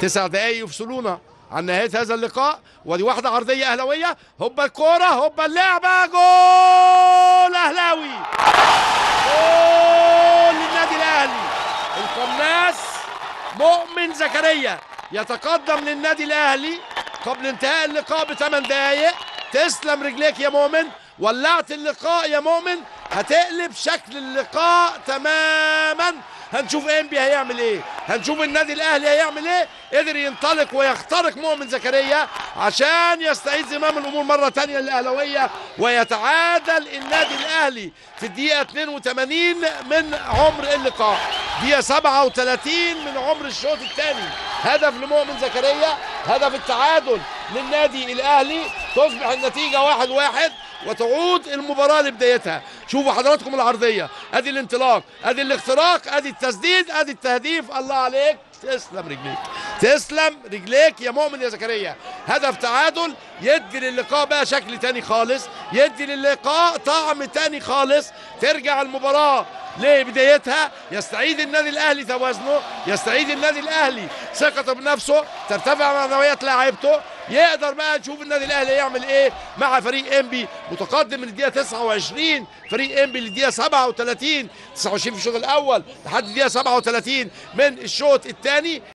تسع دقايق يفصلونا عن نهايه هذا اللقاء ودي واحده عرضيه اهلاويه هوبا الكوره هوبا اللعبه جول اهلاوي جول للنادي الاهلي القناص مؤمن زكريا يتقدم للنادي الاهلي قبل انتهاء اللقاء بثمان دقائق تسلم رجليك يا مؤمن ولعت اللقاء يا مؤمن هتقلب شكل اللقاء تماما هنشوف انبي هيعمل ايه هنشوف النادي الاهلي هيعمل ايه قدر ينطلق ويخترق مؤمن زكريا عشان يستعيد زمام الامور مره تانية للاهلاويه ويتعادل النادي الاهلي في الدقيقه 82 من عمر اللقاء دقيقه 37 من عمر الشوط الثاني هدف لمؤمن زكريا هدف التعادل للنادي الاهلي تصبح النتيجه واحد واحد وتعود المباراة لبدايتها شوفوا حضراتكم العرضية ادي الانطلاق ادي الاختراق ادي التسديد ادي التهديف الله عليك تسلم رجليك تسلم رجليك يا مؤمن يا زكريا هدف تعادل يدي للقاء بقى شكل تاني خالص يدي للقاء طعم تاني خالص ترجع المباراة لبدايتها يستعيد النادي الاهلي توازنه يستعيد النادي الاهلي ثقته بنفسه ترتفع معنويات لاعيبته يقدر بقى نشوف النادي الاهلي يعمل ايه مع فريق انبي متقدم من الدقيقه 29 فريق انبي للدقيقه 37 29 في الشوط الاول لحد الدقيقه 37 من الشوط الثاني